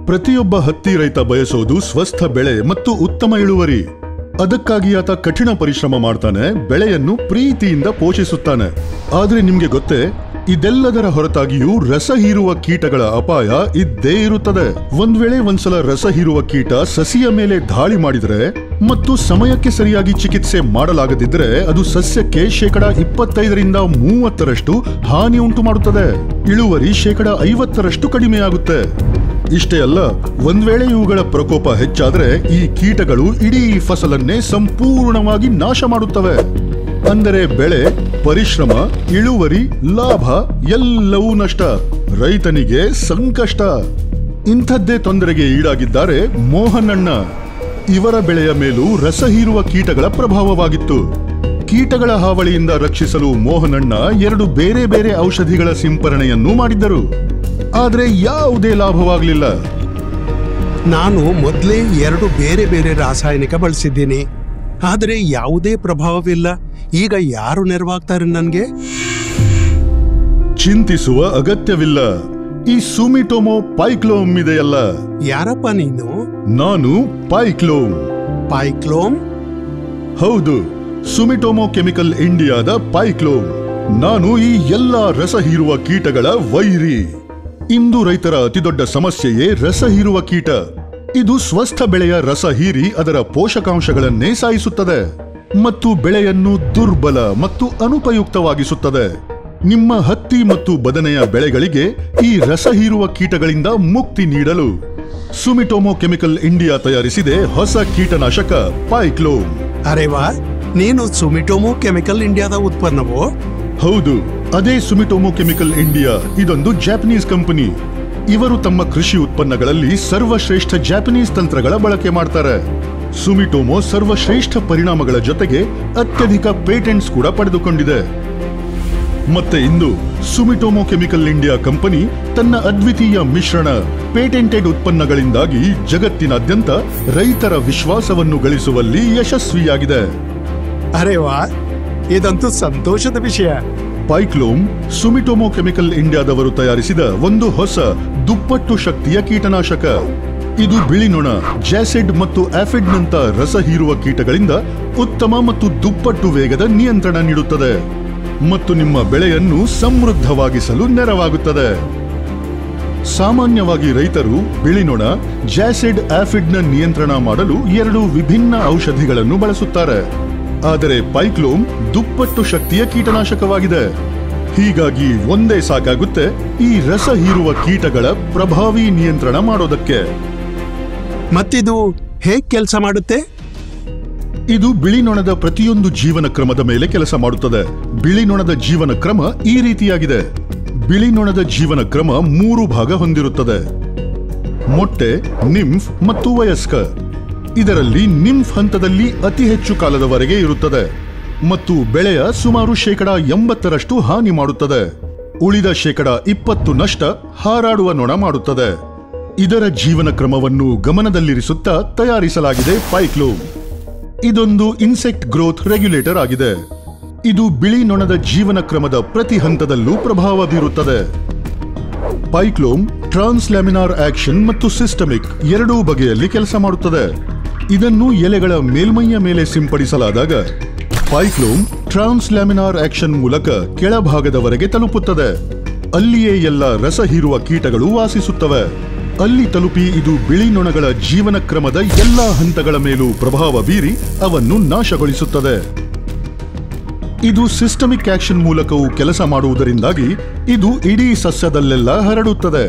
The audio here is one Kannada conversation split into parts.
ಪ್ರತಿಯೊಬ್ಬ ಹತ್ತಿ ರೈತ ಬಯಸೋದು ಸ್ವಸ್ಥ ಬೆಳೆ ಮತ್ತು ಉತ್ತಮ ಇಳುವರಿ ಅದಕ್ಕಾಗಿ ಆತ ಕಠಿಣ ಪರಿಶ್ರಮ ಮಾಡ್ತಾನೆ ಬೆಳೆಯನ್ನು ಪ್ರೀತಿಯಿಂದ ಪೋಷಿಸುತ್ತಾನೆ ಆದ್ರೆ ನಿಮ್ಗೆ ಗೊತ್ತೇ ಇದೆಲ್ಲದರ ಹೊರತಾಗಿಯೂ ರಸ ಹೀರುವ ಕೀಟಗಳ ಅಪಾಯ ಇದ್ದೇ ಇರುತ್ತದೆ ಒಂದ್ ವೇಳೆ ಒಂದ್ಸಲ ರಸ ಹೀರುವ ಕೀಟ ಸಸಿಯ ಮೇಲೆ ದಾಳಿ ಮಾಡಿದ್ರೆ ಮತ್ತು ಸಮಯಕ್ಕೆ ಸರಿಯಾಗಿ ಚಿಕಿತ್ಸೆ ಮಾಡಲಾಗದಿದ್ರೆ ಅದು ಸಸ್ಯಕ್ಕೆ ಶೇಕಡ ಇಪ್ಪತ್ತೈದರಿಂದ ಮೂವತ್ತರಷ್ಟು ಹಾನಿ ಉಂಟು ಮಾಡುತ್ತದೆ ಇಳುವರಿ ಶೇಕಡ ಐವತ್ತರಷ್ಟು ಕಡಿಮೆಯಾಗುತ್ತೆ ಇಷ್ಟೇ ಅಲ್ಲ ಒಂದ್ ವೇಳೆ ಇವುಗಳ ಪ್ರಕೋಪ ಹೆಚ್ಚಾದ್ರೆ ಈ ಕೀಟಗಳು ಇಡೀ ಫಸಲನ್ನೇ ಸಂಪೂರ್ಣವಾಗಿ ನಾಶ ಮಾಡುತ್ತವೆ ಅಂದರೆ ಬೆಳೆ ಪರಿಶ್ರಮ ಇಳುವರಿ ಲಾಭ ಎಲ್ಲವೂ ನಷ್ಟ ರೈತನಿಗೆ ಸಂಕಷ್ಟ ಇಂಥದ್ದೇ ತೊಂದರೆಗೆ ಈಡಾಗಿದ್ದಾರೆ ಮೋಹನಣ್ಣ ಇವರ ಬೆಳೆಯ ಮೇಲೂ ರಸ ಹೀರುವ ಕೀಟಗಳ ಪ್ರಭಾವವಾಗಿತ್ತು ಕೀಟಗಳ ಹಾವಳಿಯಿಂದ ರಕ್ಷಿಸಲು ಮೋಹನಣ್ಣ ಎರಡು ಬೇರೆ ಬೇರೆ ಔಷಧಿಗಳ ಸಿಂಪರಣೆಯನ್ನು ಮಾಡಿದ್ದರು ಆದ್ರೆ ಯಾವುದೇ ಲಾಭವಾಗಲಿಲ್ಲ ನಾನು ಮೊದಲೇ ಎರಡು ಬೇರೆ ಬೇರೆ ರಾಸಾಯನಿಕ ಬಳಸಿದ್ದೀನಿ ಆದರೆ ಯಾವುದೇ ಪ್ರಭಾವವಿಲ್ಲ ಈಗ ಯಾರು ನೆರವಾಗ್ತಾರೆ ನನಗೆ ಚಿಂತಿಸುವ ಅಗತ್ಯವಿಲ್ಲ ಈ ಸುಮಿಟೋಮೋ ಪೈಕ್ಲೋಮ್ ಇದೆಯಲ್ಲ ಯಾರಪ್ಪ ನೀನು ನಾನು ಪೈಕ್ಲೋಮ್ ಪೈಕ್ಲೋಮ್ ಹೌದು ಸುಮಿಟೋಮೋ ಕೆಮಿಕಲ್ ಇಂಡಿಯಾದ ಪೈಕ್ಲೋಮ್ ನಾನು ಈ ಎಲ್ಲಾ ರಸ ಹೀರುವ ಕೀಟಗಳ ವೈರಿ ಇಂದು ರೈತರ ಅತಿದೊಡ್ಡ ಸಮಸ್ಯೆಯೇ ರಸ ಹೀರುವ ಕೀಟ ಇದು ಸ್ವಸ್ಥ ಬೆಳೆಯ ರಸ ಹೀರಿ ಅದರ ಪೋಷಕಾಂಶಗಳನ್ನೇ ಸಾಯಿಸುತ್ತದೆ ಮತ್ತು ಬೆಳೆಯನ್ನು ದುರ್ಬಲ ಮತ್ತು ಅನುಪಯುಕ್ತವಾಗಿಸುತ್ತದೆ ನಿಮ್ಮ ಹತ್ತಿ ಮತ್ತು ಬದನೆಯ ಬೆಳೆಗಳಿಗೆ ಈ ರಸ ಹೀರುವ ಕೀಟಗಳಿಂದ ಮುಕ್ತಿ ನೀಡಲು ಸುಮಿಟೋಮೋ ಕೆಮಿಕಲ್ ಇಂಡಿಯಾ ತಯಾರಿಸಿದೆ ಹೊಸ ಕೀಟನಾಶಕ ಪೈಕ್ಲೋಮ್ ಅರೆ ವಾ ನೀನು ಸುಮಿಟೋಮೋ ಕೆಮಿಕಲ್ ಇಂಡಿಯಾದ ಉತ್ಪನ್ನವೋ ಹೌದು ಅದೇ ಸುಮಿಟೋಮೋ ಕೆಮಿಕಲ್ ಇಂಡಿಯಾ ಇದೊಂದು ಜಾಪನೀಸ್ ಕಂಪನಿ ಇವರು ತಮ್ಮ ಕೃಷಿ ಉತ್ಪನ್ನಗಳಲ್ಲಿ ಸರ್ವಶ್ರೇಷ್ಠ ಜಾಪನೀಸ್ ತಂತ್ರಗಳ ಬಳಕೆ ಮಾಡ್ತಾರೆ ಸುಮಿಟೋಮೋ ಸರ್ವಶ್ರೇಷ್ಠ ಪರಿಣಾಮಗಳ ಜೊತೆಗೆ ಅತ್ಯಧಿಕ ಪೇಟೆಂಟ್ಸ್ ಕೂಡ ಪಡೆದುಕೊಂಡಿದೆ ಮತ್ತೆ ಇಂದು ಸುಮಿಟೋಮೋ ಕೆಮಿಕಲ್ ಇಂಡಿಯಾ ಕಂಪನಿ ತನ್ನ ಅದ್ವಿತೀಯ ಮಿಶ್ರಣ ಪೇಟೆಂಟೆಡ್ ಉತ್ಪನ್ನಗಳಿಂದಾಗಿ ಜಗತ್ತಿನಾದ್ಯಂತ ರೈತರ ವಿಶ್ವಾಸವನ್ನು ಗಳಿಸುವಲ್ಲಿ ಯಶಸ್ವಿಯಾಗಿದೆ ಅರೆ ವಾ ಇದಂತೂ ಸಂತೋಷದ ವಿಷಯ ಪೈಕ್ಲೋಮ್ ಸುಮಿಟೋಮೋ ಕೆಮಿಕಲ್ ಇಂಡಿಯಾದವರು ತಯಾರಿಸಿದ ಒಂದು ಹೊಸ ದುಪ್ಪಟ್ಟು ಶಕ್ತಿಯ ಕೀಟನಾಶಕ ಇದು ಬಿಳಿ ನೊಣ ಜಾಸಿಡ್ ಮತ್ತು ಆಫಿಡ್ನಂತ ರಸ ಹೀರುವ ಕೀಟಗಳಿಂದ ಉತ್ತಮ ಮತ್ತು ದುಪ್ಪಟ್ಟು ವೇಗದ ನಿಯಂತ್ರಣ ನೀಡುತ್ತದೆ ಮತ್ತು ನಿಮ್ಮ ಬೆಳೆಯನ್ನು ಸಮೃದ್ಧವಾಗಿಸಲು ನೆರವಾಗುತ್ತದೆ ಸಾಮಾನ್ಯವಾಗಿ ರೈತರು ಬಿಳಿನೊಣ ಜಾಸಿಡ್ ಆಫಿಡ್ನ ನಿಯಂತ್ರಣ ಮಾಡಲು ಎರಡು ವಿಭಿನ್ನ ಔಷಧಿಗಳನ್ನು ಬಳಸುತ್ತಾರೆ ಆದರೆ ಪೈಕ್ಲೋಮ್ ದುಪ್ಪಟ್ಟು ಶಕ್ತಿಯ ಕೀಟನಾಶಕವಾಗಿದೆ ಹೀಗಾಗಿ ಒಂದೇ ಸಾಕಾಗುತ್ತೆ ಈ ರಸ ಹೀರುವ ಕೀಟಗಳ ಪ್ರಭಾವಿ ನಿಯಂತ್ರಣ ಮಾಡೋದಕ್ಕೆ ಮತ್ತಿದು ಹೇಗ್ ಕೆಲಸ ಮಾಡುತ್ತೆ ಇದು ಬಿಳಿ ನೊಣದ ಪ್ರತಿಯೊಂದು ಜೀವನ ಕ್ರಮದ ಮೇಲೆ ಕೆಲಸ ಮಾಡುತ್ತದೆ ಬಿಳಿ ನೊಣದ ಜೀವನ ಕ್ರಮ ಈ ರೀತಿಯಾಗಿದೆ ಬಿಳಿ ನೊಣದ ಜೀವನ ಕ್ರಮ ಮೂರು ಭಾಗ ಹೊಂದಿರುತ್ತದೆ ಮೊಟ್ಟೆ ನಿಂಫ್ ಮತ್ತು ವಯಸ್ಕ ಇದರಲ್ಲಿ ನಿಂಫ್ ಹಂತದಲ್ಲಿ ಅತಿ ಹೆಚ್ಚು ಕಾಲದವರೆಗೆ ಇರುತ್ತದೆ ಮತ್ತು ಬೆಳೆಯ ಸುಮಾರು ಶೇಕಡ ಎಂಬತ್ತರಷ್ಟು ಹಾನಿ ಮಾಡುತ್ತದೆ ಉಳಿದ ಶೇಕಡ ಇಪ್ಪತ್ತು ನಷ್ಟ ಹಾರಾಡುವ ನೊಣ ಮಾಡುತ್ತದೆ ಇದರ ಜೀವನ ಕ್ರಮವನ್ನು ಗಮನದಲ್ಲಿರಿಸುತ್ತಾ ತಯಾರಿಸಲಾಗಿದೆ ಪೈಕ್ಲೋಮ್ ಇದೊಂದು ಇನ್ಸೆಕ್ಟ್ ಗ್ರೋತ್ ರೆಗ್ಯುಲೇಟರ್ ಆಗಿದೆ ಇದು ಬಿಳಿ ನೊಣದ ಜೀವನ ಕ್ರಮದ ಪ್ರತಿ ಹಂತದಲ್ಲೂ ಪ್ರಭಾವ ಬೀರುತ್ತದೆ ಪೈಕ್ಲೋಮ್ ಟ್ರಾನ್ಸ್ಲ್ಯಾಮಿನಾರ್ ಆಕ್ಷನ್ ಮತ್ತು ಸಿಸ್ಟಮಿಕ್ ಎರಡೂ ಬಗೆಯಲ್ಲಿ ಕೆಲಸ ಮಾಡುತ್ತದೆ ಇದನ್ನು ಎಲೆಗಳ ಮೇಲ್ಮೈಯ ಮೇಲೆ ಸಿಂಪಡಿಸಲಾದಾಗ ಪೈಕ್ಲೋಮ್ ಟ್ರಾನ್ಸ್ಲ್ಯಾಮಿನಾರ್ ಆಕ್ಷನ್ ಮೂಲಕ ಕೆಳಭಾಗದವರೆಗೆ ತಲುಪುತ್ತದೆ ಅಲ್ಲಿಯೇ ಎಲ್ಲ ರಸ ಹೀರುವ ಕೀಟಗಳು ವಾಸಿಸುತ್ತವೆ ಅಲ್ಲಿ ತಲುಪಿ ಇದು ಬಿಳಿ ನೊಣಗಳ ಜೀವನ ಕ್ರಮದ ಎಲ್ಲಾ ಹಂತಗಳ ಮೇಲೂ ಪ್ರಭಾವ ಬೀರಿ ಅವನ್ನು ನಾಶಗೊಳಿಸುತ್ತದೆ ಇದು ಸಿಸ್ಟಮಿಕ್ ಆಕ್ಷನ್ ಮೂಲಕವೂ ಕೆಲಸ ಮಾಡುವುದರಿಂದಾಗಿ ಇದು ಇಡೀ ಸಸ್ಯದಲ್ಲೆಲ್ಲ ಹರಡುತ್ತದೆ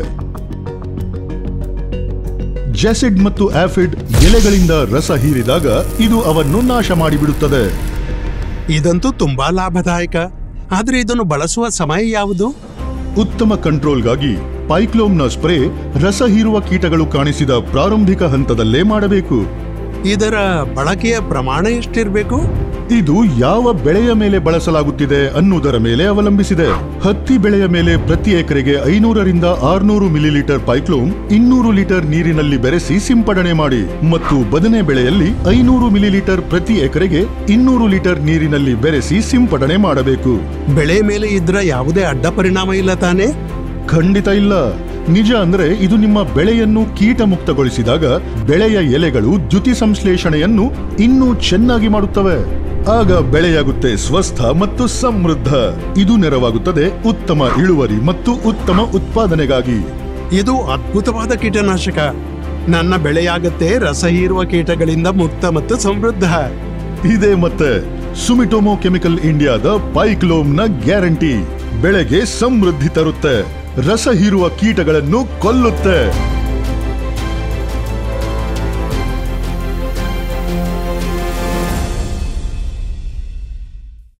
ಜೆಸಿಡ್ ಮತ್ತು ಆಫಿಡ್ ಎಲೆಗಳಿಂದ ರಸ ಹೀರಿದಾಗ ಇದು ಅವನ್ನು ನಾಶ ಮಾಡಿಬಿಡುತ್ತದೆ ಇದಂತೂ ತುಂಬಾ ಲಾಭದಾಯಕ ಆದ್ರೆ ಇದನ್ನು ಬಳಸುವ ಸಮಯ ಯಾವುದು ಉತ್ತಮ ಕಂಟ್ರೋಲ್ಗಾಗಿ ಪೈಕ್ಲೋಮ್ನ ಸ್ಪ್ರೇ ರಸ ಹೀರುವ ಕೀಟಗಳು ಕಾಣಿಸಿದ ಪ್ರಾರಂಭಿಕ ಹಂತದಲ್ಲೇ ಮಾಡಬೇಕು ಇದರ ಬಳಕೆಯ ಪ್ರಮಾಣ ಎಷ್ಟಿರ್ಬೇಕು ಇದು ಯಾವ ಬೆಳೆಯ ಮೇಲೆ ಬಳಸಲಾಗುತ್ತಿದೆ ಅನ್ನುವುದರ ಮೇಲೆ ಅವಲಂಬಿಸಿದೆ ಹತ್ತಿ ಬೆಳೆಯ ಮೇಲೆ ಪ್ರತಿ ಎಕರೆಗೆ ಐನೂರರಿಂದ ಆರ್ನೂರು ಮಿಲಿಲೀಟರ್ ಪೈಕ್ಲೋಮ್ ಇನ್ನೂರು ಲೀಟರ್ ನೀರಿನಲ್ಲಿ ಬೆರೆಸಿ ಸಿಂಪಡಣೆ ಮಾಡಿ ಮತ್ತು ಬದನೆ ಬೆಳೆಯಲ್ಲಿ ಐನೂರು ಮಿಲಿಲೀಟರ್ ಪ್ರತಿ ಎಕರೆಗೆ ಇನ್ನೂರು ಲೀಟರ್ ನೀರಿನಲ್ಲಿ ಬೆರೆಸಿ ಸಿಂಪಡಣೆ ಮಾಡಬೇಕು ಬೆಳೆ ಮೇಲೆ ಇದ್ರ ಯಾವುದೇ ಅಡ್ಡ ಪರಿಣಾಮ ಇಲ್ಲ ತಾನೇ ಖಂಡಿತ ಇಲ್ಲ ನಿಜ ಅಂದ್ರೆ ಇದು ನಿಮ್ಮ ಬೆಳೆಯನ್ನು ಕೀಟ ಮುಕ್ತಗೊಳಿಸಿದಾಗ ಬೆಳೆಯ ಎಲೆಗಳು ದ್ಯುತಿ ಸಂಶ್ಲೇಷಣೆಯನ್ನು ಇನ್ನೂ ಚೆನ್ನಾಗಿ ಮಾಡುತ್ತವೆ ಆಗ ಬೆಳೆಯಾಗುತ್ತೆ ಸ್ವಸ್ಥ ಮತ್ತು ಸಮೃದ್ಧ ಇದು ನೆರವಾಗುತ್ತದೆ ಉತ್ತಮ ಇಳುವರಿ ಮತ್ತು ಉತ್ತಮ ಉತ್ಪಾದನೆಗಾಗಿ ಇದು ಅದ್ಭುತವಾದ ಕೀಟನಾಶಕ ನನ್ನ ಬೆಳೆಯಾಗತ್ತೆ ರಸ ಹೀರುವ ಕೀಟಗಳಿಂದ ಮುಕ್ತ ಮತ್ತು ಸಮೃದ್ಧ ಇದೇ ಮತ್ತೆ ಸುಮಿಟೋಮೋ ಕೆಮಿಕಲ್ ಇಂಡಿಯಾದ ಪೈಕ್ಲೋಮ್ನ ಗ್ಯಾರಂಟಿ ಬೆಳೆಗೆ ಸಮೃದ್ಧಿ ತರುತ್ತೆ ರಸ ಹೀರುವ ಕೀಟಗಳನ್ನು ಕೊಲ್ಲುತ್ತೆ